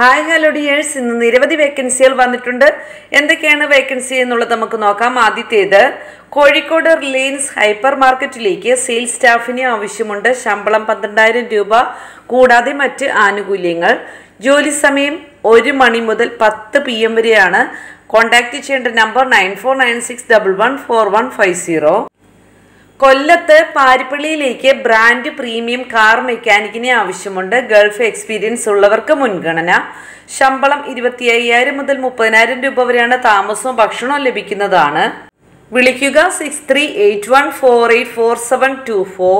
hi hello dears ഇന്ന് നിരവധി വേക്കൻസികൾ വന്നിട്ടുണ്ട് എന്തൊക്കെയാണ് വേക്കൻസി എന്നുള്ളത് നമുക്ക് നോക്കാം ആദ്യത്തേത് കോഴിക്കോട് റിലയൻസ് ഹൈപ്പർ മാർക്കറ്റിലേക്ക് സെയിൽസ് സ്റ്റാഫിന് ആവശ്യമുണ്ട് ശമ്പളം പന്ത്രണ്ടായിരം രൂപ കൂടാതെ മറ്റ് ആനുകൂല്യങ്ങൾ ജോലി സമയം ഒരു മണി മുതൽ പത്ത് പി എം വരെയാണ് കോൺടാക്ട് ചെയ്യേണ്ട number nine four nine six double one four one five zero കൊല്ലത്ത് പാരിപ്പള്ളിയിലേക്ക് ബ്രാൻഡ് പ്രീമിയം കാർ മെക്കാനിക്കിനെ ആവശ്യമുണ്ട് ഗൾഫ് എക്സ്പീരിയൻസ് ഉള്ളവർക്ക് മുൻഗണന ശമ്പളം ഇരുപത്തി അയ്യായിരം മുതൽ മുപ്പതിനായിരം രൂപ വരെയാണ് താമസവും ഭക്ഷണവും ലഭിക്കുന്നതാണ് വിളിക്കുക six three eight one four eight four seven two four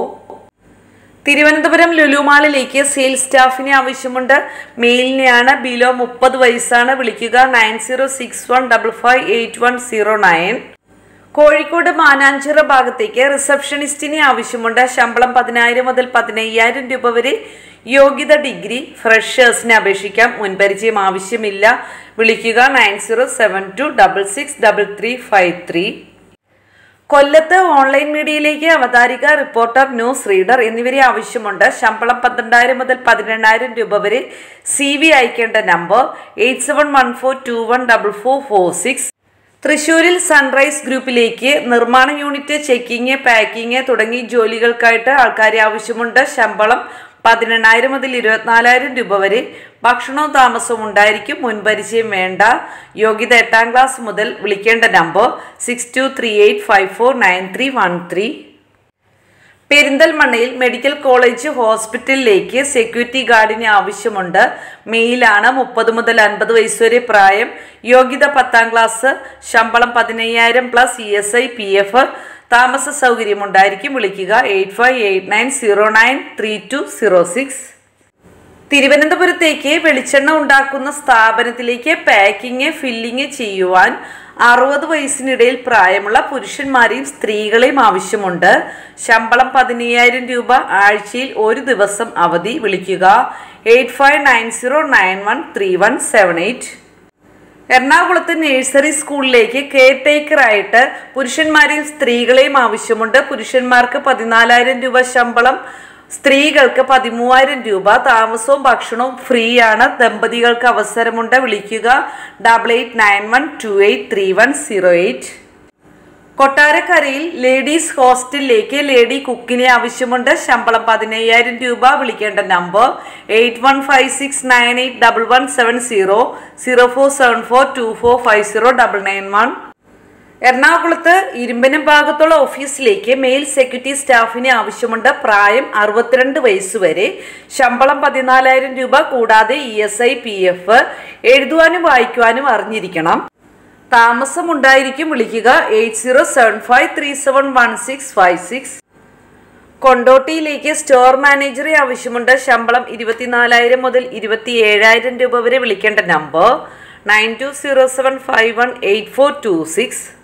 Thiruvananthapuram ലുലുമാളിലേക്ക് സെയിൽസ് സ്റ്റാഫിനെ ആവശ്യമുണ്ട് മെയിലിനെയാണ് ബിലോ മുപ്പത് വയസ്സാണ് വിളിക്കുക nine zero six one double five eight one zero nine Kozhikode Mananchira ഭാഗത്തേക്ക് റിസപ്ഷനിസ്റ്റിനെ ആവശ്യമുണ്ട് ശമ്പളം പതിനായിരം മുതൽ പതിനയ്യായിരം രൂപ വരെ യോഗ്യത ഡിഗ്രി ഫ്രഷേഴ്സിന് അപേക്ഷിക്കാം മുൻപരിചയം ആവശ്യമില്ല വിളിക്കുക nine zero seven two double six double three five three കൊല്ലത്ത് ഓൺലൈൻ മീഡിയയിലേക്ക് അവതാരിക റിപ്പോർട്ടർ ന്യൂസ് റീഡർ എന്നിവരെ ആവശ്യമുണ്ട് ശമ്പളം പന്ത്രണ്ടായിരം മുതൽ പതിനെണ്ണായിരം രൂപ വരെ സി വി അയക്കേണ്ട നമ്പർ eight seven one four two one double four four six തൃശൂരിൽ സൺറൈസ് ഗ്രൂപ്പിലേക്ക് നിർമ്മാണ യൂണിറ്റ് ചെക്കിങ് പാക്കിങ് തുടങ്ങി ജോലികൾക്കായിട്ട് ആൾക്കാരെ ആവശ്യമുണ്ട് ശമ്പളം പതിനെണ്ണായിരം മുതൽ ഇരുപത്തിനാലായിരം രൂപ വരെ ഭക്ഷണവും താമസവും ഉണ്ടായിരിക്കും മുൻപരിചയം വേണ്ട യോഗ്യത എട്ടാം ക്ലാസ് മുതൽ വിളിക്കേണ്ട number six two three eight five four nine three one three പെരിന്തൽമണ്ണയിൽ മെഡിക്കൽ കോളേജ് ഹോസ്പിറ്റലിലേക്ക് സെക്യൂരിറ്റി ഗാർഡിന് ആവശ്യമുണ്ട് മെയിലാണ് മുപ്പത് മുതൽ അൻപത് വയസ്സ് വരെ പ്രായം യോഗ്യത പത്താം ക്ലാസ് ശമ്പളം പതിനയ്യായിരം plus E S I P F താമസ സൗകര്യമുണ്ടായിരിക്കും വിളിക്കുക eight five eight nine zero nine three two zero six തിരുവനന്തപുരത്തേക്ക് വെളിച്ചെണ്ണ ഉണ്ടാക്കുന്ന സ്ഥാപനത്തിലേക്ക് പാക്കിങ് ഫില്ലിങ് ചെയ്യുവാൻ അറുപത് വയസ്സിനിടയിൽ പ്രായമുള്ള പുരുഷന്മാരെയും സ്ത്രീകളെയും ആവശ്യമുണ്ട് ശമ്പളം പതിനയ്യായിരം രൂപ ആഴ്ചയിൽ ഒരു ദിവസം അവധി വിളിക്കുക eight five nine zero nine one three one seven eight എറണാകുളത്ത് നഴ്സറി സ്കൂളിലേക്ക് കെയർ ടേക്കറായിട്ട് പുരുഷന്മാരെയും സ്ത്രീകളെയും ആവശ്യമുണ്ട് പുരുഷന്മാർക്ക് പതിനാലായിരം രൂപ ശമ്പളം സ്ത്രീകൾക്ക് പതിമൂവായിരം രൂപ താമസവും ഭക്ഷണവും ഫ്രീ ആണ് ദമ്പതികൾക്ക് അവസരമുണ്ട് വിളിക്കുക double eight nine one two eight three one zero eight കൊട്ടാരക്കരയിൽ ലേഡീസ് ഹോസ്റ്റലിലേക്ക് ലേഡി കുക്കിനെ ആവശ്യമുണ്ട് ശമ്പളം പതിനയ്യായിരം രൂപ വിളിക്കേണ്ട number eight one five six nine eight double one seven zero zero four seven four two four five zero double nine one എറണാകുളത്ത് ഇരുമ്പനം ഭാഗത്തുള്ള ഓഫീസിലേക്ക് മെയിൽ സെക്യൂരിറ്റി സ്റ്റാഫിന് ആവശ്യമുണ്ട് പ്രായം അറുപത്തിരണ്ട് വയസ്സ് വരെ ശമ്പളം പതിനാലായിരം രൂപ കൂടാതെ E S I P F എഴുതുവാനും വായിക്കുവാനും അറിഞ്ഞിരിക്കണം താമസം ഉണ്ടായിരിക്കും വിളിക്കുക eight zero seven five three seven one six five six കൊണ്ടോട്ടിയിലേക്ക് സ്റ്റോർ മാനേജറെ ആവശ്യമുണ്ട് ശമ്പളം ഇരുപത്തിനാലായിരം മുതൽ ഇരുപത്തി ഏഴായിരം രൂപ വരെ വിളിക്കേണ്ട number nine two zero seven five one eight four two six